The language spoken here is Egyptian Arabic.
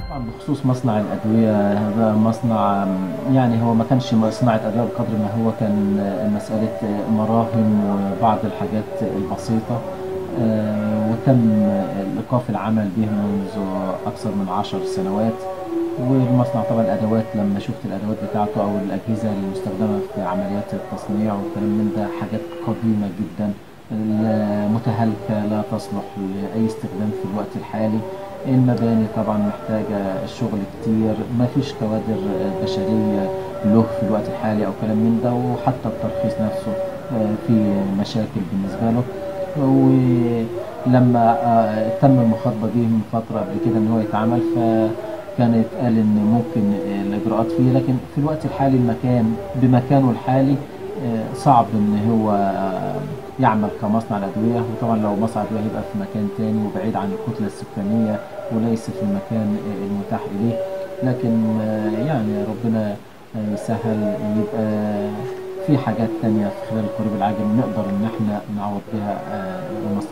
طبعا بخصوص مصنع الأدوية هذا مصنع يعني هو ما كانش صناعة أدوية بقدر ما هو كان مسألة مراهم وبعض الحاجات البسيطة آه، وتم إيقاف العمل به منذ أكثر من عشر سنوات والمصنع طبعا الأدوات لما شفت الأدوات بتاعته أو الأجهزة المستخدمة في عمليات التصنيع والكلام من ده حاجات قديمة جدا لا- متهالكة لا تصلح لأي استخدام في الوقت الحالي المباني طبعا محتاجة شغل كتير ما فيش كوادر بشرية له في الوقت الحالي أو كلام من ده وحتى الترخيص نفسه آه، في مشاكل بالنسبة له ولما آه، تم المخاطبة دي من فترة قبل كده إن هو يتعمل فكان يتقال إن ممكن آه، الإجراءات فيه لكن في الوقت الحالي المكان بمكانه الحالي آه، صعب إن هو آه، يعمل كمصنع الأدوية وطبعا لو مصنع أدوية هيبقى في مكان تاني وبعيد عن الكتلة السكانية وليس في المكان آه، المتاح إليه لكن آه، يعني ربنا آه، يسهل يبقى في حاجات تانية في خلال القريب العاجل نقدر إن احنا نعوض بها آه، المصنع